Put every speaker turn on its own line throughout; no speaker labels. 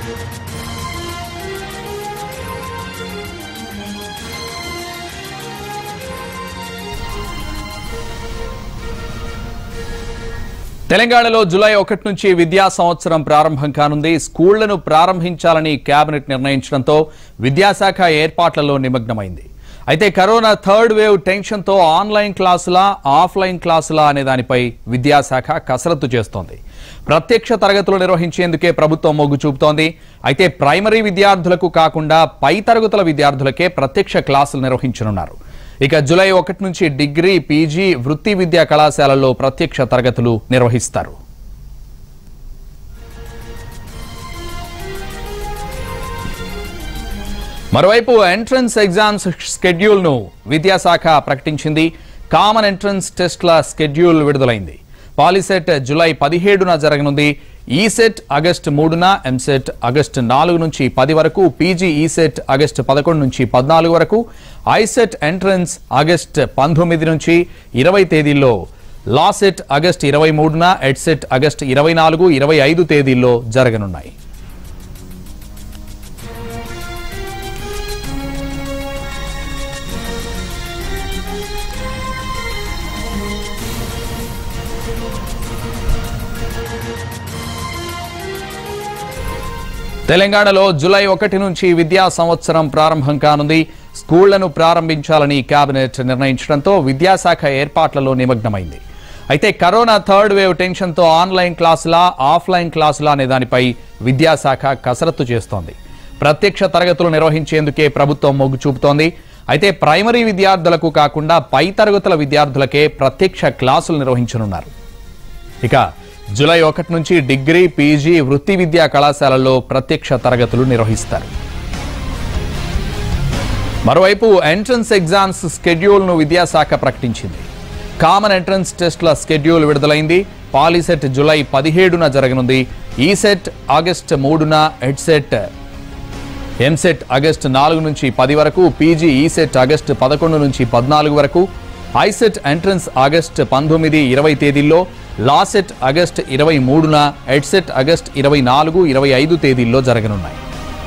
తెలంగాణలో జూలై ఒకటి నుంచి విద్యా సంవత్సరం ప్రారంభం కానుంది స్కూళ్లను ప్రారంభించాలని కేబినెట్ నిర్ణయించడంతో విద్యాశాఖ ఏర్పాట్లలో నిమగ్నమైంది అయితే కరోనా థర్డ్ వేవ్ టెన్షన్తో ఆన్లైన్ క్లాసులా ఆఫ్లైన్ క్లాసులా అనే దానిపై విద్యాశాఖ కసరత్తు చేస్తోంది ప్రత్యక్ష తరగతులు నిర్వహించేందుకే ప్రభుత్వం మొగ్గు చూపుతోంది అయితే ప్రైమరీ విద్యార్థులకు కాకుండా పై తరగతుల విద్యార్థులకే ప్రత్యక్ష క్లాసులు నిర్వహించనున్నారు ఇక జూలై ఒకటి నుంచి డిగ్రీ పీజీ వృత్తి విద్యా కళాశాలల్లో ప్రత్యక్ష తరగతులు నిర్వహిస్తారు మరోవైపు ఎంట్రన్స్ ఎగ్జామ్స్ స్కెడ్యూల్ ను విద్యాశాఖ ప్రకటించింది కామన్ ఎంట్రన్స్ టెస్ట్ల స్కెడ్యూల్ విడుదలైంది పాలిసెట్ జూలై పదిహేడున జరగనుంది ఈసెట్ ఆగస్టు మూడున ఎంసెట్ ఆగస్టు నాలుగు నుంచి పది వరకు పీజీ ఈసెట్ ఆగస్టు పదకొండు నుంచి పద్నాలుగు వరకు ఐసెట్ ఎంట్రన్స్ ఆగస్ట్ పంతొమ్మిది నుంచి ఇరవై తేదీల్లో లాసెట్ ఆగస్టు ఇరవై మూడున ఎడ్సెట్ ఆగస్టు ఇరవై నాలుగు ఇరవై ఐదు తేదీల్లో జరగనున్నాయి తెలంగాణలో జూలై ఒకటి నుంచి విద్యా సంవత్సరం ప్రారంభం కానుంది స్కూళ్లను ప్రారంభించాలని కేబినెట్ నిర్ణయించడంతో విద్యాశాఖ ఏర్పాట్లలో నిమగ్నమైంది అయితే కరోనా థర్డ్ వేవ్ టెన్షన్తో ఆన్లైన్ క్లాసులా ఆఫ్లైన్ క్లాసులా అనే దానిపై విద్యాశాఖ కసరత్తు చేస్తోంది ప్రత్యక్ష తరగతులు నిర్వహించేందుకే ప్రభుత్వం మొగ్గు చూపుతోంది అయితే ప్రైమరీ విద్యార్థులకు కాకుండా పై తరగతుల విద్యార్థులకే ప్రత్యక్ష క్లాసులు నిర్వహించనున్నారు ఇక జూలై ఒకటి నుంచి డిగ్రీ పీజీ వృత్తి విద్యా కళాశాలల్లో ప్రత్యక్ష తరగతులు నిర్వహిస్తారు మరోవైపు ఎంట్రన్స్ ఎగ్జామ్స్ స్కెడ్యూల్ను విద్యాశాఖ ప్రకటించింది కామన్ ఎంట్రన్స్ టెస్ట్ల స్కెడ్యూల్ విడుదలైంది పాలిసెట్ జూలై పదిహేడున జరగనుంది ఈసెట్ ఆగస్ట్ మూడున హెడ్సెట్ ఎంసెట్ ఆగస్టు నాలుగు నుంచి పది వరకు పీజీ ఈసెట్ ఆగస్టు పదకొండు నుంచి పద్నాలుగు వరకు ఐసెట్ ఎంట్రన్స్ ఆగస్ట్ పంతొమ్మిది ఇరవై తేదీల్లో లాసెట్ ఆగస్ట్ ఇరవై మూడున ఎడ్సెట్ ఆగస్ట్ ఇరవై నాలుగు ఇరవై ఐదు తేదీల్లో జరగనున్నాయి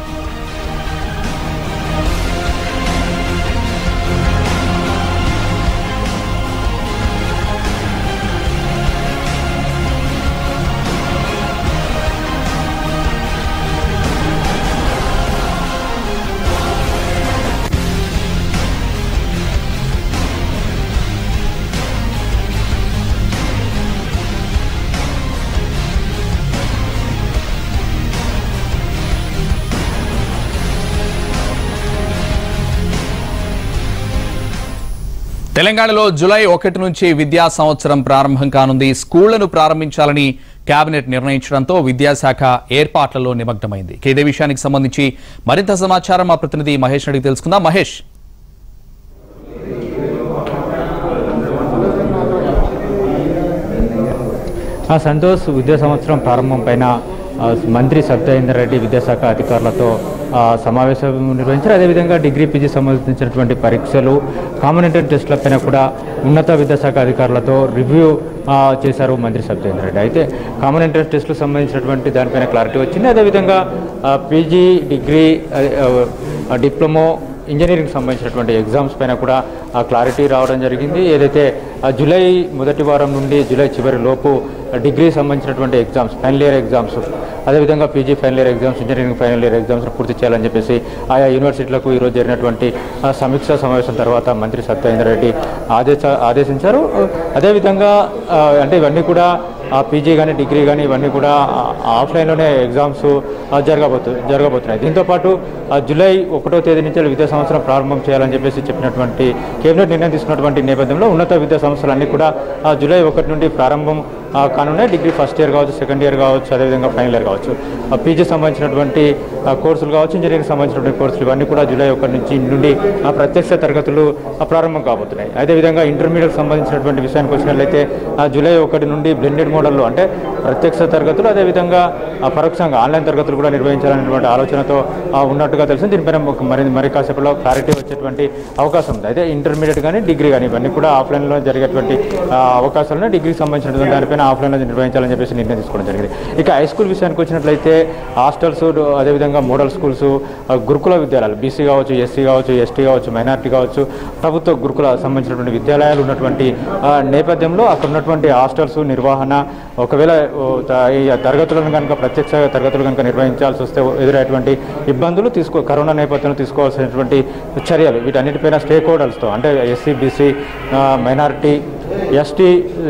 తెలంగాణలో జూలై ఒకటి నుంచి విద్యా సంవత్సరం ప్రారంభం కానుంది స్కూళ్లను ప్రారంభించాలని కేబినెట్ నిర్ణయించడంతో విద్యాశాఖ ఏర్పాట్లలో నిమగ్నమైంది ఇక ఇదే విషయానికి సంబంధించి మరింత సమాచారం మా ప్రతినిధి మహేష్ అడిగి తెలుసుకుందాం మహేష్
ఆ సంతోష్ విద్యా సంవత్సరం ప్రారంభం పైన ఆ, మంత్రి సత్యేందర్ రెడ్డి విద్యాశాఖ అధికారులతో ఆ, సమావేశం నిర్వహించారు అదేవిధంగా డిగ్రీ పీజీ సంబంధించినటువంటి పరీక్షలు కామన్ ఎంట్రన్స్ టెస్టుల పైన కూడా ఉన్నత విద్యాశాఖ అధికారులతో రివ్యూ ఆ, చేశారు మంత్రి సత్యేందర్ రెడ్డి అయితే కామన్ ఎంట్రన్స్ టెస్టులకు సంబంధించినటువంటి దానిపైన క్లారిటీ వచ్చింది అదేవిధంగా ఆ, పీజీ డిగ్రీ ఆ, ఆ, డిప్లొమో ఇంజనీరింగ్ సంబంధించినటువంటి ఎగ్జామ్స్ పైన కూడా ఆ క్లారిటీ రావడం జరిగింది ఏదైతే ఆ జూలై మొదటి వారం నుండి జూలై చివరి లోపు డిగ్రీ సంబంధించినటువంటి ఎగ్జామ్స్ ఫైనల్ ఇయర్ ఎగ్జామ్స్ అదేవిధంగా PG final year exams engineering final year exams పూర్తి చేయాలని చెప్పేసి ఆయా యూనివర్సిటీలకు ఈరోజు జరిగినటువంటి ఆ, సమీక్షా సమావేశం తర్వాత మంత్రి సత్యేంద్ర రెడ్డి ఆదేశ ఆదేశించారు అదేవిధంగా ఆ, అంటే ఇవన్నీ కూడా ఆ పీజీ కానీ డిగ్రీ కానీ ఇవన్నీ కూడా ఆ, ఆఫ్లైన్లోనే ఎగ్జామ్స్ ఆ, జరగబోతు జరగబోతున్నాయి దీంతోపాటు ఆ, జూలై ఒకటో తేదీ నుంచి విద్యా సంవత్సరం ప్రారంభం చేయాలని చెప్పేసి చెప్పినటువంటి కేబినెట్ నిర్ణయం తీసుకున్నటువంటి నేపథ్యంలో ఉన్నత విద్యా సంస్థలన్నీ కూడా ఆ, జూలై ఒకటి నుండి ప్రారంభం ఆ, కానున్నాయి డిగ్రీ ఫస్ట్ ఇయర్ కావచ్చు సెకండ్ ఇయర్ కావచ్చు అదేవిధంగా ఫైనల్ ఇయర్ కావచ్చు ఆ, పీజీ సంబంధించినటువంటి ఆ, కోర్సులు కావచ్చు ఇంజనీరింగ్ సంబంధించినటువంటి కోర్సులు ఇవన్నీ కూడా జూలై ఒకటి నుంచి నుండి ఆ, ప్రత్యక్ష తరగతులు ఆ, ప్రారంభం కాబోతున్నాయి అదేవిధంగా ఇంటర్మీడియట్ సంబంధించినటువంటి విషయానికి వచ్చినట్లయితే ఆ, జూలై ఒకటి నుండి బ్లెండెడ్ మోడల్లో అంటే ప్రత్యక్ష తరగతులు అదేవిధంగా ఆ, పరోక్షంగా ఆన్లైన్ తరగతులు కూడా నిర్వహించాలనేటువంటి ఆలోచనతో ఆ, ఉన్నట్టుగా తెలిసింది దీనిపైన ఒక మరి మరి కాసేపులో క్లారిటీ వచ్చేటువంటి అవకాశం ఉంది అయితే ఇంటర్మీడియట్ కానీ డిగ్రీ కానీ ఇవన్నీ కూడా ఆఫ్లైన్లో జరిగేటువంటి ఆ, అవకాశాలు ఉన్నాయి డిగ్రీకి సంబంధించినటువంటి దానిపైన దానిపైన ఆఫ్లైన్లో నిర్వహించాలని చెప్పేసి నిర్ణయం తీసుకోవడం జరిగింది ఇక హై స్కూల్ విషయానికి వచ్చినట్లయితే హాస్టల్స్ అదేవిధంగా మోడల్ స్కూల్స్ ఆ, గురుకుల విద్యాలయాలు బీసీ కావచ్చు ఎస్సీ కావచ్చు ఎస్టీ కావచ్చు మైనార్టీ కావచ్చు ప్రభుత్వ గురుకుల సంబంధించినటువంటి విద్యాలయాలు ఉన్నటువంటి ఆ, నేపథ్యంలో అక్కడ ఉన్నటువంటి హాస్టల్స్ నిర్వహణ ఒకవేళ ఓ, త- ఈ తరగతులను కనుక ప్రత్యక్ష తరగతులు కనుక నిర్వహించాల్సి వస్తే ఎదురయ్యేటువంటి ఇబ్బందులు తీసుకో కరోనా నేపథ్యంలో తీసుకోవాల్సినటువంటి చర్యలు వీటన్నిటిపైన స్టేక్ హోల్డర్స్తో అంటే ఎస్సీ బీసీ మైనారిటీ ఎస్టీ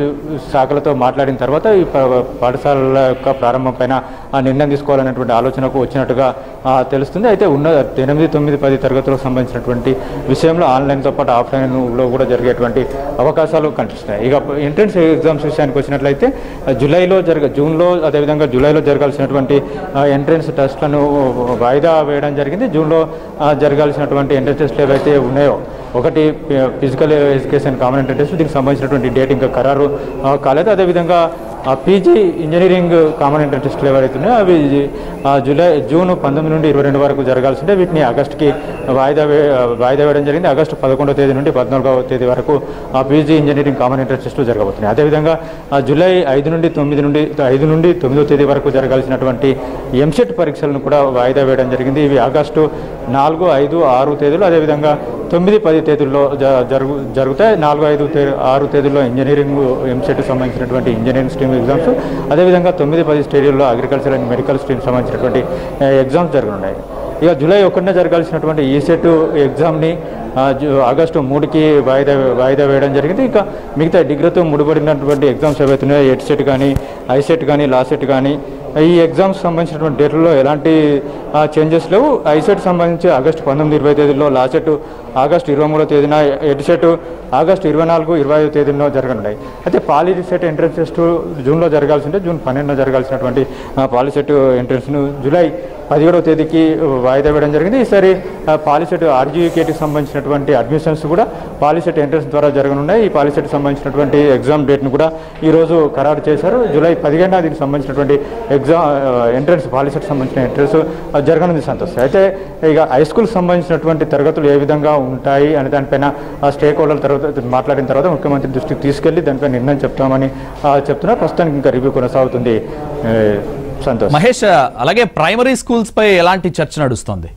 శాఖలతో మాట్లాడిన తర్వాత ఈ ప- పాఠశాలల యొక్క ప్రారంభం పైన ఆ నిర్ణయం తీసుకోవాలనేటువంటి ఆలోచనకు వచ్చినట్టుగా ఆ, తెలుస్తుంది అయితే ఉన్న ఎనిమిది తొమ్మిది పది తరగతులకు సంబంధించినటువంటి విషయంలో ఆన్లైన్తో పాటు ఆఫ్లైన్లో కూడా జరిగేటువంటి అవకాశాలు కనిపిస్తున్నాయి ఇక ఎంట్రన్స్ ఎగ్జామ్స్ విషయానికి వచ్చినట్లయితే ఆ, జూలైలో జరగ జూన్లో అదేవిధంగా జూలైలో జరగాల్సినటువంటి ఆ, ఎంట్రన్స్ టెస్ట్లను వాయిదా వేయడం జరిగింది జూన్లో ఆ, జరగాల్సినటువంటి ఎంట్రన్స్ టెస్ట్లు ఏవైతే ఉన్నాయో ఒకటి physical education common entrance test దీనికి సంబంధించినటువంటి డేట్ ఇంకా ఖరారు ఆ, కాలేదు అదేవిధంగా ఆ పీజీ ఇంజనీరింగ్ కామన్ ఎంట్రన్స్ టెస్ట్లు ఏవైతే ఉన్నాయో అవి ఆ, జూలై జూన్ పంతొమ్మిది నుండి ఇరవై రెండు వరకు జరగాల్సి ఉంటే వీటిని ఆగస్టుకి వాయిదా వే వాయిదా వేయడం జరిగింది ఆగస్టు పదకొండవ తేదీ నుండి పద్నాలుగవ తేదీ వరకు ఆ పీజీ ఇంజనీరింగ్ కామన్ ఎంట్రన్స్ టెస్టులు జరగబోతున్నాయి అదేవిధంగా ఆ జూలై ఐదు నుండి తొమ్మిది నుండి ఐదు నుండి తొమ్మిదో తేదీ వరకు జరగాల్సినటువంటి ఎంసెట్ పరీక్షలను కూడా వాయిదా వేయడం జరిగింది ఇవి ఆగస్టు నాలుగు ఐదు ఆరు తేదీలు అదేవిధంగా తొమ్మిది పది తేదీల్లో జ- జరుగు జరుగుతాయి నాలుగు ఐదు తే ఆరు తేదీల్లో ఇంజనీరింగ్ ఎంసెట్ సంబంధించినటువంటి ఇంజనీరింగ్ స్ట్రీమ్ ఎగ్జామ్స్ అదేవిధంగా తొమ్మిది పది స్టేడియంలో అగ్రికల్చర్ అండ్ మెడికల్ స్ట్రీమ్ సంబంధించినటువంటి ఏ, ఎగ్జామ్స్ జరగనున్నాయి ఇక జూలై ఒకటిన జరగాల్సినటువంటి ఈసెట్ ఎగ్జామ్ని ఆ, జు- ఆగస్టు మూడుకి వాయిదా వాయిదా వేయడం జరిగింది ఇంకా మిగతా డిగ్రీతో ముడిపడినటువంటి ఎగ్జామ్స్ ఏవైతే ఉన్నాయో ఎడ్ సెట్ కానీ ఐసెట్ కానీ లాసెట్ కానీ ఈ ఎగ్జామ్స్ సంబంధించినటువంటి డేట్లలో ఎలాంటి చేంజెస్ లేవు ఐసెట్ సంబంధించి ఆగస్టు పంతొమ్మిది ఇరవై తేదీలో లాసెట్ ఆగస్టు ఇరవై మూడో తేదీన ఎడ్సెట్ ఆగస్టు ఇరవై నాలుగు ఇరవై ఐదు తేదీలో జరగనున్నాయి అయితే పాలిసెట్ ఎంట్రన్స్ టెస్ట్ జూన్లో జరగాల్సి ఉంటే జూన్ పన్నెండున జరగాల్సినటువంటి పాలిసెట్ ఎంట్రన్స్ను జూలై పదిహేడవ తేదీకి వాయిదా వేయడం జరిగింది ఈసారి ఆ, పాలిసెట్ ఆర్జీకేటీకి సంబంధించినటువంటి అడ్మిషన్స్ కూడా పాలిసెట్ ఎంట్రన్స్ ద్వారా జరగనున్నాయి ఈ పాలిసెట్ సంబంధించినటువంటి ఎగ్జామ్ డేట్ను కూడా ఈరోజు ఖరారు చేశారు జూలై పదిహేడున దీనికి సంబంధించినటువంటి ఎగ్జామ్ ఎంట్రన్స్ పాలిసెట్ సంబంధించిన ఎంట్రన్స్ జరగనుంది సంతోష్ అయితే ఇక హై స్కూల్ సంబంధించినటువంటి తరగతులు ఏ విధంగా ఉంటాయి అనే దానిపైన ఆ స్టేక్ హోల్డర్ తర్వాత మాట్లాడిన తర్వాత ముఖ్యమంత్రి దృష్టికి తీసుకెళ్లి దానిపై నిర్ణయం చెప్తామని ఆ, చెప్తున్నారు ప్రస్తుతానికి ఇంకా రివ్యూ కొనసాగుతుంది ఏ, సంతోష్
మహేష్ అలాగే ప్రైమరీ స్కూల్స్ పై ఎలాంటి చర్చ నడుస్తోంది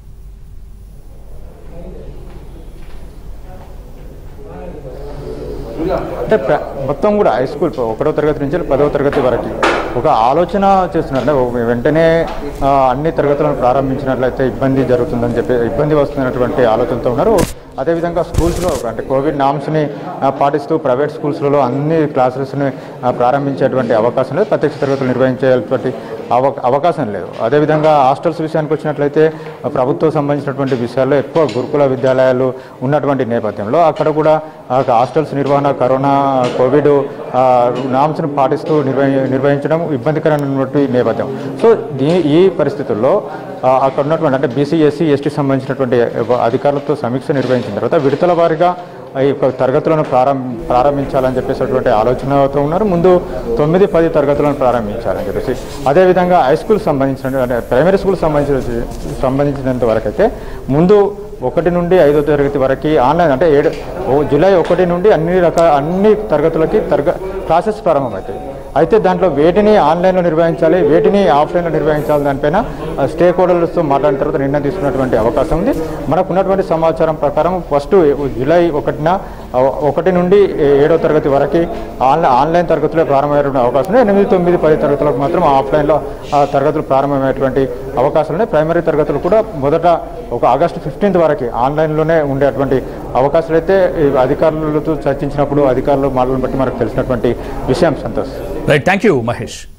అంటే ప్ర- మొత్తం కూడా హై స్కూల్ ఒకటో తరగతి నుంచి పదవ తరగతి వరకు ఒక ఆలోచన చేస్తున్నారు అంటే ఒక వెంటనే ఆ, అన్ని తరగతులను ప్రారంభించినట్లయితే ఇబ్బంది జరుగుతుందని చెప్పి ఇబ్బంది వస్తున్నటువంటి ఆలోచనతో ఉన్నారు అదేవిధంగా స్కూల్స్లో అంటే కోవిడ్ నామ్స్ని ఆ, పాటిస్తూ ప్రైవేట్ స్కూల్స్లలో అన్ని క్లాసెస్ని ఆ, ప్రారంభించేటువంటి అవకాశం లేదు ప్రత్యక్ష తరగతులు నిర్వహించేటువంటి అవ అవకాశం లేదు అదేవిధంగా హాస్టల్స్ విషయానికి వచ్చినట్లయితే ఆ, ప్రభుత్వం సంబంధించినటువంటి విషయాల్లో ఎక్కువ గురుకుల విద్యాలయాలు ఉన్నటువంటి నేపథ్యంలో అక్కడ కూడా ఆ హాస్టల్స్ నిర్వహణ కరోనా కోవిడ్ ఆ, నామ్స్ను పాటిస్తూ నిర్వహి నిర్వహించడం ఇబ్బందికరమైనటువంటి నేపథ్యం సో దీ ఈ పరిస్థితుల్లో ఆ, అక్కడ ఉన్నటువంటి అంటే బీసీ ఎస్సీ ఎస్టీ సంబంధించినటువంటి అధికారులతో సమీక్ష నిర్వహించిన తర్వాత విడతల వారీగా ఈ యొక్క తరగతులను ప్రారంభ ప్రారంభించాలని చెప్పేసినటువంటి ఆలోచనతో ఉన్నారు ముందు తొమ్మిది పది తరగతులను ప్రారంభించాలని చెప్పేసి అదేవిధంగా హై స్కూల్ సంబంధించిన అంటే ప్రైమరీ స్కూల్ సంబంధించిన సంబంధించినంత వరకు అయితే ముందు ఒకటి నుండి ఐదో తరగతి వరకు ఆన్లైన్ అంటే ఏడు ఓ జూలై ఒకటి నుండి అన్ని రకాల అన్ని తరగతులకి తరగ క్లాసెస్ ప్రారంభమవుతాయి అయితే దాంట్లో వేటిని ఆన్లైన్లో నిర్వహించాలి వేటిని ఆఫ్లైన్లో నిర్వహించాలి దానిపైన స్టేక్ హోల్డర్స్తో మాట్లాడిన తర్వాత నిర్ణయం తీసుకున్నటువంటి అవకాశం ఉంది మనకు ఉన్నటువంటి సమాచారం ప్రకారం ఫస్ట్ జూలై ఒకటిన ఆ, ఒకటి నుండి ఏడో తరగతి వరకు ఆన్లైన్ ఆన్లైన్ తరగతులే ప్రారంభమయ్యేటువంటి అవకాశం ఉంది ఎనిమిది తొమ్మిది పది తరగతులకు మాత్రం ఆఫ్లైన్లో ఆ తరగతులు ప్రారంభమయ్యేటువంటి అవకాశాలు ఉన్నాయి ప్రైమరీ తరగతులు కూడా మొదట ఒక ఆగస్టు ఫిఫ్టీన్త్ వరకు ఆన్లైన్లోనే ఉండేటువంటి అవకాశాలు అయితే ఈ అధికారులతో చర్చించినప్పుడు అధికారులు మాటలను బట్టి మనకు తెలిసినటువంటి విషయం Santosh
right thank you Mahesh